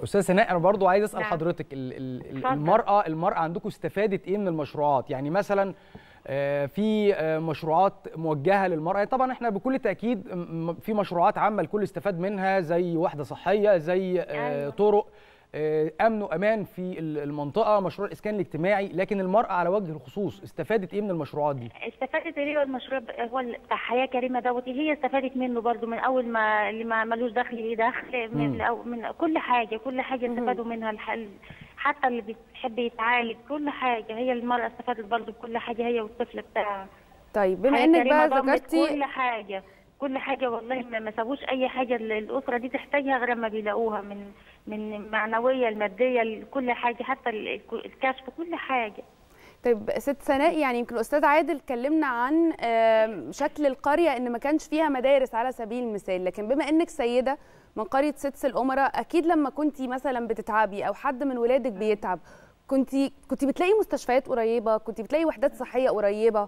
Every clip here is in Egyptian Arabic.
استاذ سناء انا برضو عايز اسال نعم. حضرتك ال- ال- ال- اتفضل. المراه المراه عندكم استفادت ايه من المشروعات يعني مثلا آه، في آه، مشروعات موجهه للمراه طبعا احنا بكل تاكيد م- م- في مشروعات عامه الكل استفاد منها زي وحده صحيه زي آه، أيوة. طرق آه، امن وامان في ال- المنطقه مشروع الاسكان الاجتماعي لكن المراه على وجه الخصوص استفادت ايه من المشروعات دي استفادت ايه هو المشروع هو بتاع حياه كريمه دوت هي استفادت منه برضو من اول ما اللي ما ملوش دخل ليه دخل مم. من أو من كل حاجه كل حاجه استفادوا منها الحل حتى اللي بيحب يتعالج كل حاجه هي المراه استفادت برضو بكل حاجه هي والطفل بتاعها طيب بما حياة انك كريمة بقى ضمت ذكرتي كل حاجه كل حاجه والله ما ما سابوش اي حاجه ال- الاسره دي تحتاجها غير ما بيلاقوها من من معنويه الماديه كل حاجه حتى ال- الكشف كل حاجه طيب ست سناء يعني يمكن الاستاذ عادل كلمنا عن آم، شكل القريه ان ما كانش فيها مدارس على سبيل المثال لكن بما انك سيده من قريه سدس الامراء اكيد لما كنتي مثلا بتتعبي او حد من ولادك بيتعب كنتي كنتي بتلاقي مستشفيات قريبه كنتي بتلاقي وحدات صحيه قريبه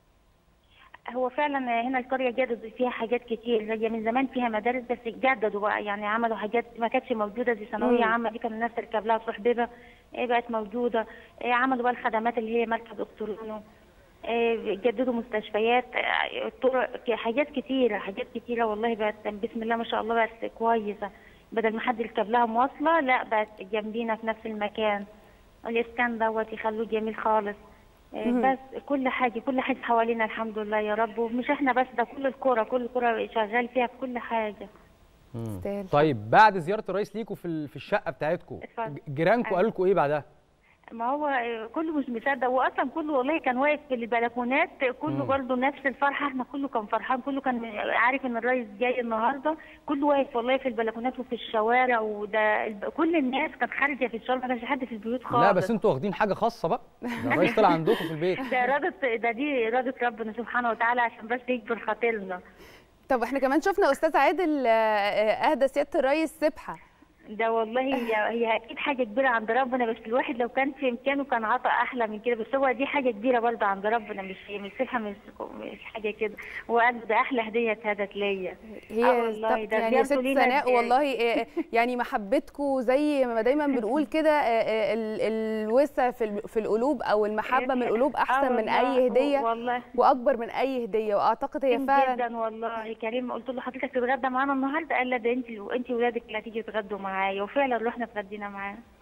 هو فعلا هنا القرية جددوا فيها حاجات كتير هي من زمان فيها مدارس بس جددوا بقى يعني عملوا حاجات ما كانتش موجودة زي ثانوية مم. عامة دي كان الناس تركب لها تروح بيبة إيه بقت موجودة إيه عملوا بقى الخدمات اللي هي مركز أكتورونو إيه جددوا مستشفيات إيه طرق ك- حاجات كتيرة حاجات كتيرة والله بقت بسم الله ما شاء الله بقت كويسة بدل ما حد يركب لها مواصلة لا بقت جنبينا في نفس المكان الإسكان دوت يخلوه جميل خالص إيه مهم. بس كل حاجة كل حاجة حوالينا الحمد لله يا رب ومش احنا بس ده كل الكرة كل الكرة شغال فيها في كل حاجة تستاهل. طيب بعد زياره الرئيس ليكوا في ال- في الشقه بتاعتكم اتفضل. جيرانكم أيوة. قالوا لكم ايه بعدها ما هو آه، كله مش مصدق واصلا كله والله كان واقف في البلكونات كله مم. برضه نفس الفرحة احنا كله كان فرحان كله كان عارف ان الرئيس جاي النهارده كله واقف والله في البلكونات وفي الشوارع وده الب- كل الناس كانت خارجة في الشارع ما كانش حد في البيوت خالص لا بس انتوا واخدين حاجه خاصه بقى ده الرئيس طلع عندكم في البيت ده إرادة ده دي إرادة ربنا سبحانه وتعالى عشان بس يكبر خاطرنا طب احنا كمان شفنا استاذ عادل آه، آه، اهدى سياده الرئيس سبحه ده والله هي هي اكيد حاجه كبيره عند ربنا بس الواحد لو كان في امكانه كان عطى احلى من كده بس هو دي حاجه كبيره برضه عند ربنا مش مش سلحه مش مش حاجه كده وقال ده احلى هديه اتهدت ليا هي آه والله، طب ده يعني يا زيارته ست لينا سناء ب- والله آه، يعني محبتكم زي ما دايما بنقول كده آه، آه، ال- الوسع في ال- في القلوب او المحبه من القلوب احسن آه من والله، اي هديه والله واكبر من اي هديه واعتقد هي فعلا جدا والله كريم قلت له حضرتك تتغدى معانا النهارده قال لا ده انت انت ولادك اللي هتيجي تتغدوا معايا وفعلا رحنا اتغدينا معاه